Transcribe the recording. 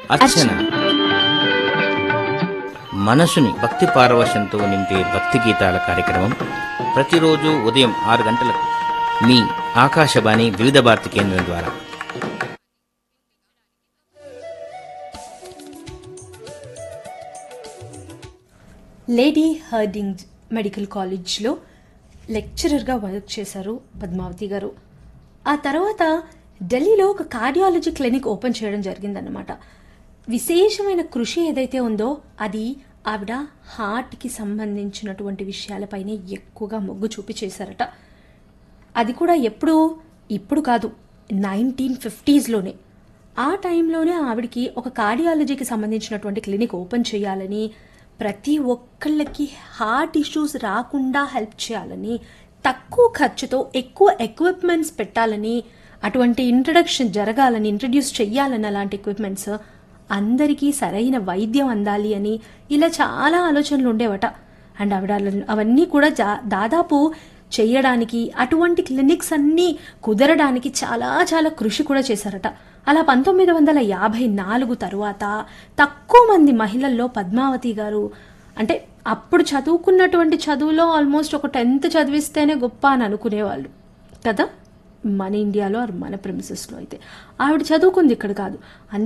అర్చన మనసుని భక్తి పారవశంతో నింపే భక్తి గీతాల కార్యక్రమం ప్రతిరోజు ఉదయం ఆరు గంటలకు మీ ఆకాశవాణి వివిధ భారతి కేంద్రం ద్వారా లేడీ హర్డింగ్ మెడికల్ కాలేజ్లో లెక్చరర్గా వర్క్ చేశారు పద్మావతి గారు ఆ తర్వాత ఢిల్లీలో ఒక కార్డియాలజీ క్లినిక్ ఓపెన్ చేయడం జరిగిందన్నమాట విశేషమైన కృషి ఏదైతే ఉందో అది ఆవిడ హార్ట్కి సంబంధించినటువంటి విషయాలపైనే ఎక్కువగా మొగ్గు చూపి చేశారట అది కూడా ఎప్పుడు ఇప్పుడు కాదు నైన్టీన్ ఫిఫ్టీస్లోనే ఆ టైంలోనే ఆవిడకి ఒక కార్డియాలజీకి సంబంధించినటువంటి క్లినిక్ ఓపెన్ చేయాలని ప్రతి ఒక్కళ్ళకి హార్ట్ ఇష్యూస్ రాకుండా హెల్ప్ చేయాలని తక్కువ ఖర్చుతో ఎక్కువ ఎక్విప్మెంట్స్ పెట్టాలని అటువంటి ఇంట్రడక్షన్ జరగాలని ఇంట్రడ్యూస్ చెయ్యాలని అలాంటి ఎక్విప్మెంట్స్ అందరికీ సరైన వైద్యం అందాలి అని ఇలా చాలా ఆలోచనలు ఉండేవట అండ్ ఆవిడ అల- అవన్నీ కూడా జా- దాదాపు చేయడానికి అటువంటి క్లినిక్స్ అన్నీ కుదరడానికి చాలా చాలా కృషి కూడా చేశారట అలా పంతొమ్మిది వందల యాభై నాలుగు తరువాత తక్కువ మంది మహిళల్లో పద్మావతి గారు అంటే అప్పుడు చదువుకున్నటువంటి చదువులో ఆల్మోస్ట్ ఒక టెన్త్ చదివిస్తేనే గొప్ప అని అనుకునేవాళ్ళు కదా మన ఇండియాలో ఆర్ మన ప్రిమిసెస్లో అయితే ఆవిడ చదువుకుంది ఇక్కడ కాదు